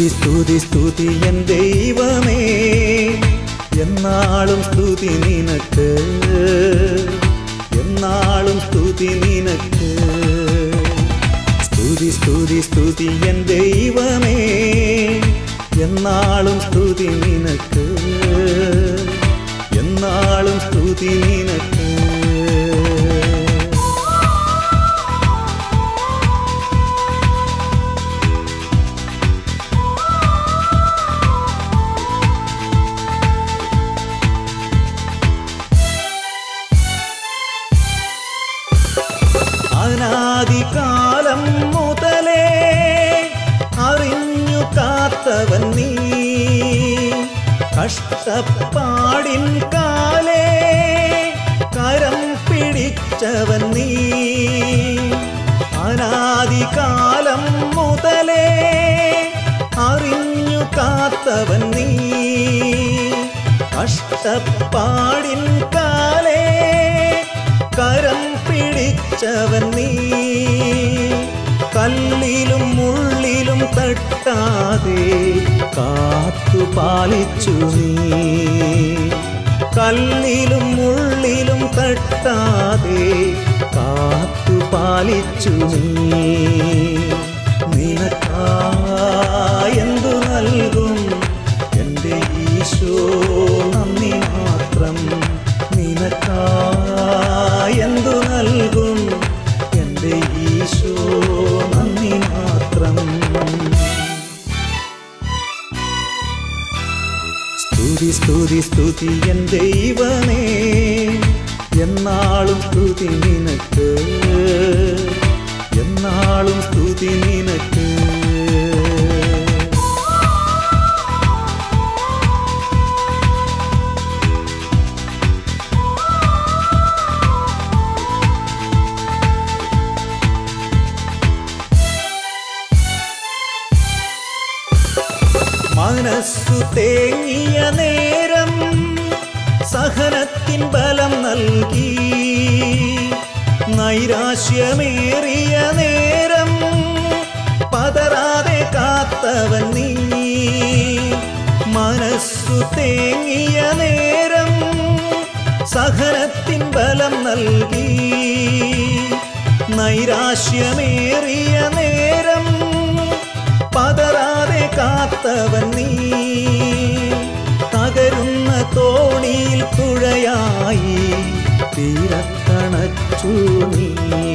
സ്തുതി സ്തുതി സ്തുതി എൻ ദൈവമേ എന്നാളും സ്തുതി നിനക്ക് എന്നാളും സ്തുതി നിനക്ക് സ്തുതി സ്തുതി സ്തുതി എൻ ദൈവമേ എന്നാളും സ്തുതി നിനക്ക് എന്നാളും സ്തുതി നിനക്ക് അനാദികാലം മുതലേ അറിഞ്ഞു കാത്തവൻ നീ കഷ്ടപ്പാടിൻ കാലേ കരം പിടിച്ചവൻ നീ അനാദികാലം മുതലേ അറിഞ്ഞു കാത്തവൻ നീ കഷ്ടപ്പാടിൻ കാലേ കരം പിടിച്ചവൻ നീ കല്ലിലും മുള്ളിലും തട്ടാതെ കാത്തു പാലിച്ചു നീ കല്ലിലും മുള്ളിലും തട്ടാതെ കാത്തു പാലിച്ചു നീ നിനക്കാ എന്തു നൽകും എൻ്റെ ഈശോ നന്ദി മാത്രം നിനക്കാ എന്തു നൽകും എൻ്റെ ഈശോ നന്ദി മാത്രം സ്തുതി സ്തുതി സ്തുതി എൻ ദൈവമേ എന്നാളും സ്തുതി നിനക്ക് എന്നാളും സ്തുതി നിനക്ക് മനസ്സു തേങ്ങിയ നേരം സഹനത്തിൻ ബലം നൽകി നൈരാശ്യമേറിയ നേരം പതറാതെ കാത്തവൻ നീ മനസ്സു തേങ്ങിയ നേരം സഹനത്തിൻ ബലം നൽകി നൈരാശ്യമേറിയ നേരം പതറാതെ കാത്തവൻ നീ തകരുന്ന തോണിയിൽ തുഴയായി തീരത്തണച്ചു നീ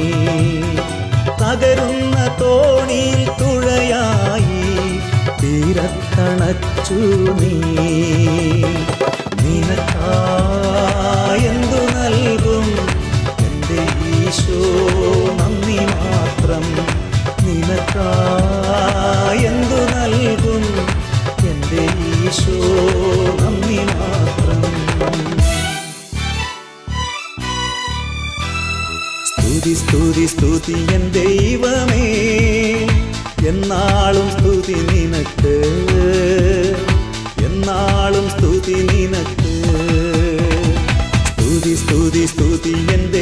തകരുന്ന തോണിയിൽ തുഴയായി തീരത്തണച്ചു നീ നിനക്കാ എന്തു നൽകും എൻ്റെ ഈശോ നന്ദി മാത്രം നിനക്കാ എന്തു നൽകും എൻ്റെ ഈശോ നന്ദി മാത്രം സ്തുതി സ്തുതി സ്തുതി എൻ ദൈവമേ എന്നാളും സ്തുതി നിനക്ക് എന്നാളും സ്തുതി നിനക്ക് സ്തുതി സ്തുതി സ്തുതി എൻ